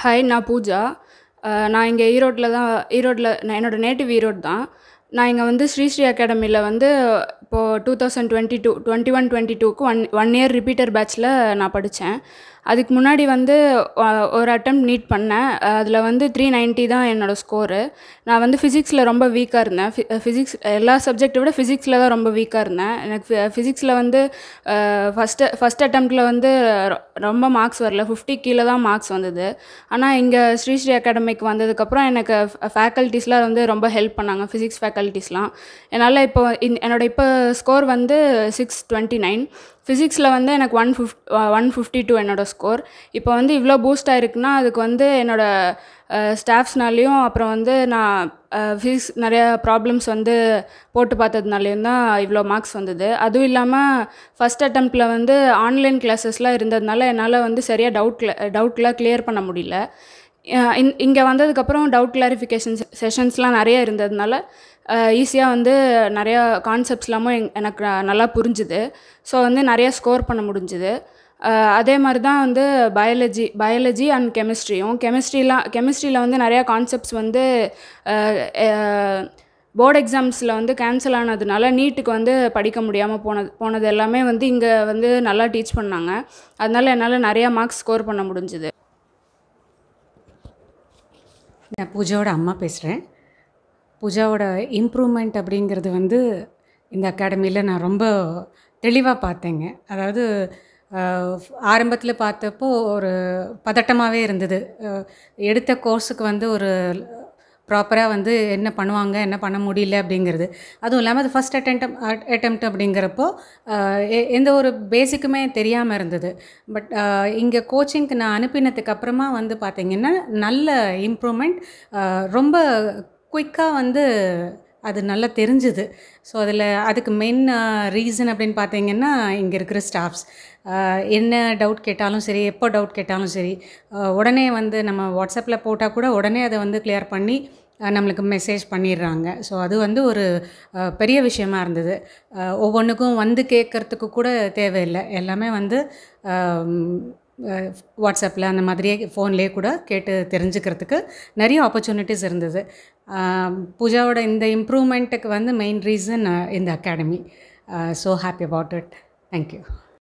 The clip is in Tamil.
ஹாய் நான் பூஜா அஹ் நான் இங்கே ஈரோட்டில் தான் ஈரோட்டில் நான் என்னோடய நேட்டிவ் ஈரோடு தான் நான் இங்கே வந்து ஸ்ரீ ஸ்ரீ அகாடமியில் வந்து இப்போது two thousand twenty two twenty one twenty டூக்கு ஒன் ஒன் இயர் ரிப்பீட்டர் பேட்ச்சில் நான் படித்தேன் அதுக்கு முன்னாடி வந்து அஹ், ஒரு அட்டம் நீட் பண்ணேன் அதில் வந்து த்ரீ நைன்ட்டி தான் என்னோடய ஸ்கோரு நான் வந்து ஃபிசிக்ஸில் ரொம்ப வீக்காக இருந்தேன் ஃபிசிக்ஸ் எல்லா சப்ஜெக்டை விட ஃபிசிக்ஸில் தான் ரொம்ப வீக்காக இருந்தேன் எனக்கு ஃபிசிக்ஸில் வந்து ஃபஸ்ட்டு ஃபஸ்ட் அட்டம்ப்டில் வந்து ரொ- ரொம்ப மார்க்ஸ் வரல ஃபிஃப்டி கீழே தான் மார்க்ஸ் வந்தது ஆனால் இங்கே ஸ்ரீ ஸ்ரீ அகாடமிக்கு வந்ததுக்கப்புறம் எனக்கு ஃபேக்கல்ட்டிஸ்லாம் வந்து ரொம்ப ஹெல்ப் பண்ணாங்க ஃபிசிக்ஸ் ஃபேக்கல்ட்டிஸ்லாம் என்னால் இப்போ இன் என்னோட இப்போ ஸ்கோர் வந்து சிக்ஸ் டுவெண்ட்டி நைன் ஃபிசிக்ஸில் வந்து எனக்கு one fifty one fifty two என்னோடய ஸ்கோர் இப்போ வந்து இவ்வளோ பூஸ்ட் ஆயிருக்குன்னா அதுக்கு வந்து என்னோடய ஸ்டாஃப்ஸ்னாலேயும் அப்புறம் வந்து நான் ஃபிசிக்ஸ் நிறைய ப்ராப்ளம்ஸ் வந்து போட்டு பார்த்ததுனாலேயும் தான் இவ்வளோ மார்க்ஸ் வந்தது அதுவும் இல்லாமல் ஃபஸ்ட் அட்டம்ப்டில் வந்து ஆன்லைன் கிளாஸஸ்லாம் இருந்ததுனால என்னால் வந்து சரியாக டவுட் டவுட்லாம் கிளியர் பண்ண முடியல இங்கே வந்ததுக்கப்புறம் டவுட் கிளாரிஃபிகேஷன் செஷன்ஸ்லாம் நிறைய இருந்ததுனால ஈஸியாக வந்து நிறையா கான்செப்ட்ஸ்லாமும் எங் எனக்கு நல்லா புரிஞ்சுது ஸோ வந்து நிறையா ஸ்கோர் பண்ண முடிஞ்சுது அஹ் அதே மாதிரி தான் வந்து பயாலஜி பயாலஜி அண்ட் கெமிஸ்ட்ரியும் கெமிஸ்ட்ரிலாம் கெமிஸ்ட்ரியில் வந்து நிறையா கான்செப்ட்ஸ் வந்து போர்டு எக்ஸாம்ஸில் வந்து கேன்சல் ஆனதுனால நீட்டுக்கு வந்து படிக்க முடியாமல் போனது போனது எல்லாமே வந்து இங்கே வந்து நல்லா டீச் பண்ணாங்க அதனால என்னால் நிறையா மார்க்ஸ் ஸ்கோர் பண்ண முடிஞ்சுது நான் பூஜாவோட அம்மா பேசுகிறேன் பூஜாவோட இம்ப்ரூவ்மெண்ட் அப்படிங்கிறது வந்து இந்த அகாடமியில் நான் ரொம்ப தெளிவாக பார்த்தேங்க அதாவது ஆரம்பத்தில் பார்த்தப்போ ஒரு பதட்டமாகவே இருந்தது அஹ், எடுத்த கோர்ஸுக்கு வந்து ஒரு ப்ராப்பராக வந்து என்ன பண்ணுவாங்க என்ன பண்ண முடியல அப்படிங்கிறது அதுவும் இல்லாமல் அது ஃபஸ்ட் அட்டெம்ட் அட்டெம்ப்ட் அப்படிங்கிறப்போ அஹ், எ- எந்த ஒரு பேசிக்குமே தெரியாமல் இருந்தது பட் இங்கே கோச்சிங்க்கு நான் அனுப்பினதுக்கு அப்புறமா வந்து பார்த்திங்கன்னா நல்ல இம்ப்ரூவ்மெண்ட் ரொம்ப குயிக்காக வந்து அது நல்லா தெரிஞ்சுது ஸோ அதில் அதுக்கு மெயின் ரீசன் அப்படின்னு பார்த்தீங்கன்னா இங்கே இருக்கிற ஸ்டாஃப்ஸ் என்ன டவுட் கேட்டாலும் சரி எப்போ டவுட் கேட்டாலும் சரி அஹ், உடனே வந்து நம்ம வாட்ஸ்அப்பில் போட்டால் கூட உடனே அதை வந்து கிளியர் பண்ணி அஹ், நம்மளுக்கு மெசேஜ் பண்ணிடுறாங்க ஸோ அது வந்து ஒரு அஹ், பெரிய விஷயமா இருந்தது அஹ், ஒவ்வொன்றுக்கும் வந்து கேட்குறதுக்கு கூட தேவையில்லை எல்லாமே வந்து வாட்ஸ்அப்பில் அந்த மாதிரியே ஃபோன்லேயே கூட கேட்டு தெரிஞ்சுக்கிறதுக்கு நிறைய ஆப்பர்ச்சுனிட்டிஸ் இருந்தது அஹ், பூஜாவோட இந்த இம்ப்ரூவ்மெண்ட்டுக்கு வந்து மெயின் ரீசன் இந்த academy so happy about it thank you